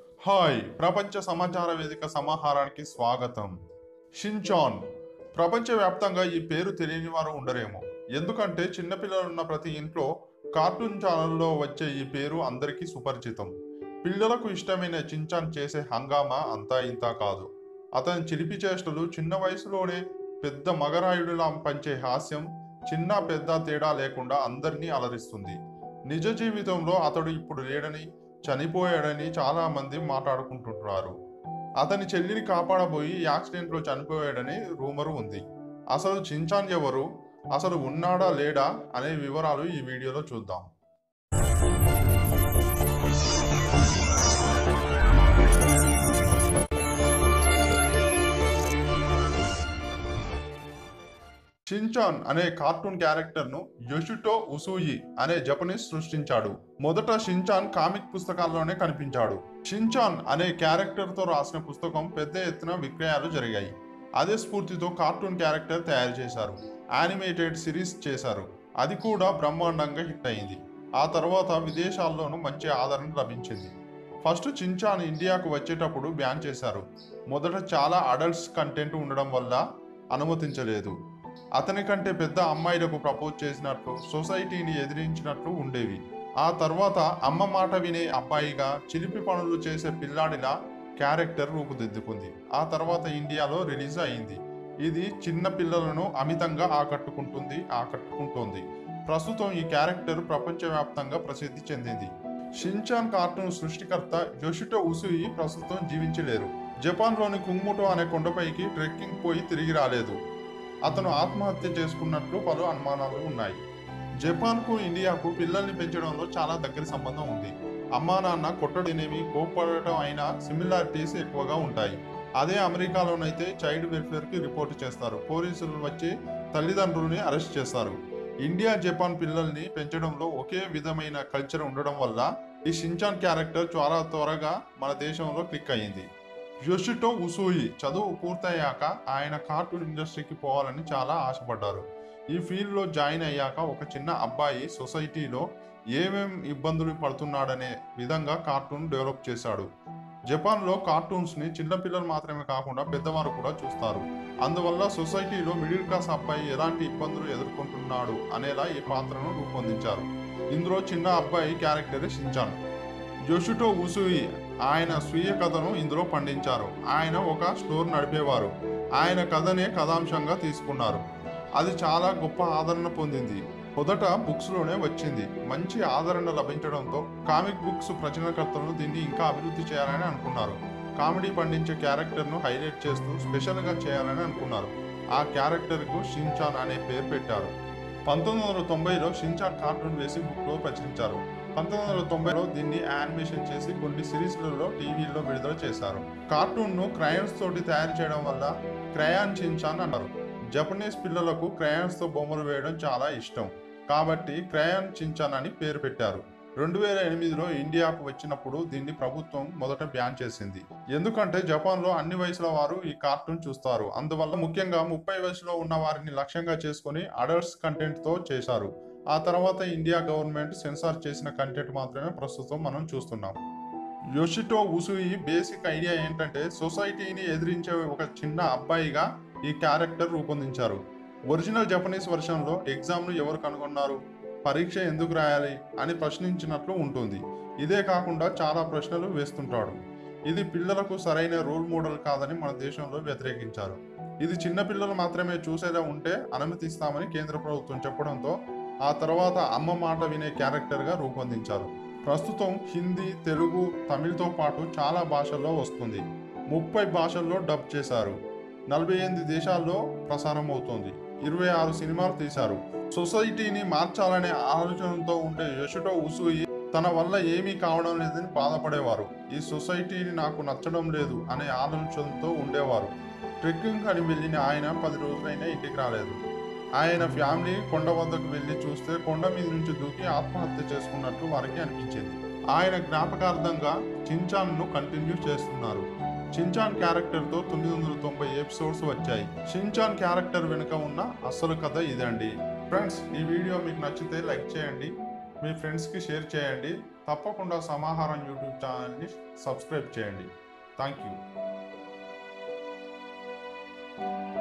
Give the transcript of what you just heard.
hi ప్రపంచ సమాచార వేదిక సమాహారానికి స్వాగతం షిన్చాన్ ప్రపంచవ్యాప్తంగా ఈ పేరు తెలియని వారు ఉండరేమో ఎందుకంటే చిన్నపిల్లలున్న ప్రతి ఇంట్లో కార్టూన్ ఛానల్లో వచ్చే ఈ పేరు అందరికీ సుపరిచితం పిల్లలకు ఇష్టమైన చించాన్ చేసే హంగామా అంతా ఇంతా కాదు అతని చిలిపి చేష్టలు చిన్న వయసులోనే పెద్ద మగరాయుడిలా పంచే హాస్యం చిన్న పెద్ద తేడా లేకుండా అందరినీ అలరిస్తుంది నిజ జీవితంలో అతడు ఇప్పుడు లేడని చనిపోయాడని చాలా మంది మాట్లాడుకుంటున్నారు అతని చెల్లిని కాపాడబోయి యాక్సిడెంట్లో చనిపోయాడని రూమరు ఉంది అసలు చించాన్ ఎవరు అసలు ఉన్నాడా లేడా అనే వివరాలు ఈ వీడియోలో చూద్దాం షిన్చాన్ అనే కార్టూన్ క్యారెక్టర్ను యోషిటో ఉసూయి అనే జపనీస్ సృష్టించాడు మొదట షిన్చాన్ కామిక్ పుస్తకాల్లోనే కనిపించాడు షిన్చాన్ అనే క్యారెక్టర్తో రాసిన పుస్తకం పెద్ద ఎత్తున విక్రయాలు జరిగాయి అదే స్ఫూర్తితో కార్టూన్ క్యారెక్టర్ తయారు చేశారు యానిమేటెడ్ సిరీస్ చేశారు అది కూడా బ్రహ్మాండంగా హిట్ అయింది ఆ తర్వాత విదేశాల్లోనూ మంచి ఆదరణ లభించింది ఫస్ట్ చించాన్ ఇండియాకు వచ్చేటప్పుడు బ్యాన్ చేశారు మొదట చాలా అడల్ట్స్ కంటెంట్ ఉండడం వల్ల అనుమతించలేదు అతని కంటే పెద్ద అమ్మాయిలకు ప్రపోజ్ చేసినట్లు సొసైటీని ఎదిరించినట్లు ఉండేవి ఆ తర్వాత అమ్మ మాట వినే అబ్బాయిగా చిలిపి పనులు చేసే పిల్లాడిలా క్యారెక్టర్ రూపుదిద్దుకుంది ఆ తర్వాత ఇండియాలో రిలీజ్ అయింది ఇది చిన్న పిల్లలను అమితంగా ఆకట్టుకుంటుంది ఆకట్టుకుంటోంది ప్రస్తుతం ఈ క్యారెక్టర్ ప్రపంచవ్యాప్తంగా ప్రసిద్ధి చెందింది షిన్చాన్ కార్టూన్ సృష్టికర్త యోషిటో ఉసుయి ప్రస్తుతం జీవించలేరు జపాన్లోని కుంగ్ముటో అనే కొండపైకి ట్రెక్కింగ్ పోయి తిరిగి రాలేదు అతను ఆత్మహత్య చేసుకున్నట్లు పలు అనుమానాలు ఉన్నాయి జపాన్కు ఇండియాకు పిల్లల్ని పెంచడంలో చాలా దగ్గర సంబంధం ఉంది అమ్మా నాన్న కొట్టడనేవి కోప్పడటం అయినా సిమిలారిటీస్ ఎక్కువగా ఉంటాయి అదే అమెరికాలోనైతే చైల్డ్ వెల్ఫేర్కి రిపోర్ట్ చేస్తారు పోలీసులు వచ్చి తల్లిదండ్రులని అరెస్ట్ చేస్తారు ఇండియా జపాన్ పిల్లల్ని పెంచడంలో ఒకే విధమైన కల్చర్ ఉండడం వల్ల ఈ షించాన్ క్యారెక్టర్ చాలా త్వరగా మన దేశంలో క్లిక్ అయ్యింది యోషిటో ఉసూయి చదువు పూర్తయ్యాక ఆయన కార్టూన్ ఇండస్ట్రీకి పోవాలని చాలా ఆశపడ్డారు ఈ ఫీల్డ్లో జాయిన్ అయ్యాక ఒక చిన్న అబ్బాయి సొసైటీలో ఏమేం ఇబ్బందులు పడుతున్నాడనే విధంగా కార్టూన్ డెవలప్ చేశాడు జపాన్లో కార్టూన్స్ని చిన్నపిల్లలు మాత్రమే కాకుండా పెద్దవారు కూడా చూస్తారు అందువల్ల సొసైటీలో మిడిల్ క్లాస్ అబ్బాయి ఎలాంటి ఇబ్బందులు ఎదుర్కొంటున్నాడు అనేలా ఈ పాత్రను రూపొందించారు ఇందులో చిన్న అబ్బాయి క్యారెక్టర్ షించాన్ జోషుటో ఉసూయి ఆయన స్వీయ కథను ఇందులో పండించారు ఆయన ఒక స్టోర్ నడిపేవారు ఆయన కథనే కథాంశంగా తీసుకున్నారు అది చాలా గొప్ప ఆదరణ పొందింది మొదట బుక్స్లోనే వచ్చింది మంచి ఆదరణ లభించడంతో కామిక్ బుక్స్ ప్రచురణకర్తలు దీన్ని ఇంకా అభివృద్ధి చేయాలని అనుకున్నారు కామెడీ పండించే క్యారెక్టర్ను హైలైట్ చేస్తూ స్పెషల్గా చేయాలని అనుకున్నారు ఆ క్యారెక్టర్కు షిన్చాన్ అనే పేరు పెట్టారు పంతొమ్మిది వందల తొంభైలో షిన్చాన్ కార్టూన్ వేసి బుక్లో ప్రచురించారు పంతొమ్మిది వందల తొంభైలో దీన్ని యానిమేషన్ చేసి కొన్ని సిరీస్లలో టీవీల్లో విడుదల చేశారు కార్టూన్ను క్రయాన్స్ తోటి తయారు చేయడం వల్ల క్రయాన్ షిన్చాన్ అన్నారు జపనీస్ పిల్లలకు క్రయాన్స్తో బొమ్మలు వేయడం చాలా ఇష్టం కాబట్టి క్రయాన్ చించాన్ అని పేరు పెట్టారు రెండు వేల ఎనిమిదిలో ఇండియాకు వచ్చినప్పుడు దీన్ని ప్రభుత్వం మొదట బ్యాన్ చేసింది ఎందుకంటే జపాన్లో అన్ని వయసుల వారు ఈ కార్టూన్ చూస్తారు అందువల్ల ముఖ్యంగా ముప్పై వయసులో ఉన్న వారిని లక్ష్యంగా చేసుకుని అడల్ట్స్ కంటెంట్తో చేశారు ఆ తర్వాత ఇండియా గవర్నమెంట్ సెన్సార్ చేసిన కంటెంట్ మాత్రమే ప్రస్తుతం మనం చూస్తున్నాం యోషిటో ఉసుయి బేసిక్ ఐడియా ఏంటంటే సొసైటీని ఎదిరించే ఒక చిన్న అబ్బాయిగా ఈ క్యారెక్టర్ రూపొందించారు ఒరిజినల్ జపనీస్ వర్షన్లో ఎగ్జామ్ను ఎవరు కనుగొన్నారు పరీక్ష ఎందుకు రాయాలి అని ప్రశ్నించినట్లు ఉంటుంది ఇదే కాకుండా చాలా ప్రశ్నలు వేస్తుంటాడు ఇది పిల్లలకు సరైన రోల్ మోడల్ కాదని మన దేశంలో వ్యతిరేకించారు ఇది చిన్నపిల్లలు మాత్రమే చూసేలా ఉంటే అనుమతిస్తామని కేంద్ర ప్రభుత్వం చెప్పడంతో ఆ తర్వాత అమ్మ మాట వినే క్యారెక్టర్గా రూపొందించారు ప్రస్తుతం హిందీ తెలుగు తమిళ్తో పాటు చాలా భాషల్లో వస్తుంది ముప్పై భాషల్లో డబ్ చేశారు నలభై ఎనిమిది దేశాల్లో ప్రసారం అవుతోంది ఇరవై ఆరు సినిమాలు తీశారు సొసైటీని మార్చాలనే ఆలోచనతో ఉండే యశుటో ఉసూయి తన వల్ల ఏమీ కావడం లేదని బాధపడేవారు ఈ సొసైటీని నాకు నచ్చడం లేదు అనే ఆలోచనతో ఉండేవారు ట్రెక్కింగ్ అని వెళ్ళిన ఆయన పది రోజులైనా ఇంటికి రాలేదు ఆయన ఫ్యామిలీ కొండ వద్దకు వెళ్ళి చూస్తే కొండ మీద నుంచి దూకి ఆత్మహత్య చేసుకున్నట్లు వారికి అనిపించింది ఆయన జ్ఞాపకార్థంగా చించాన్ను కంటిన్యూ చేస్తున్నారు షిన్చాన్ క్యారెక్టర్తో తొమ్మిది వందల తొంభై ఎపిసోడ్స్ వచ్చాయి షిన్చాన్ క్యారెక్టర్ వెనుక ఉన్న అసలు కథ ఇదండి ఫ్రెండ్స్ ఈ వీడియో మీకు నచ్చితే లైక్ చేయండి మీ ఫ్రెండ్స్కి షేర్ చేయండి తప్పకుండా సమాహారం యూట్యూబ్ ఛానల్ని సబ్స్క్రైబ్ చేయండి థ్యాంక్ యూ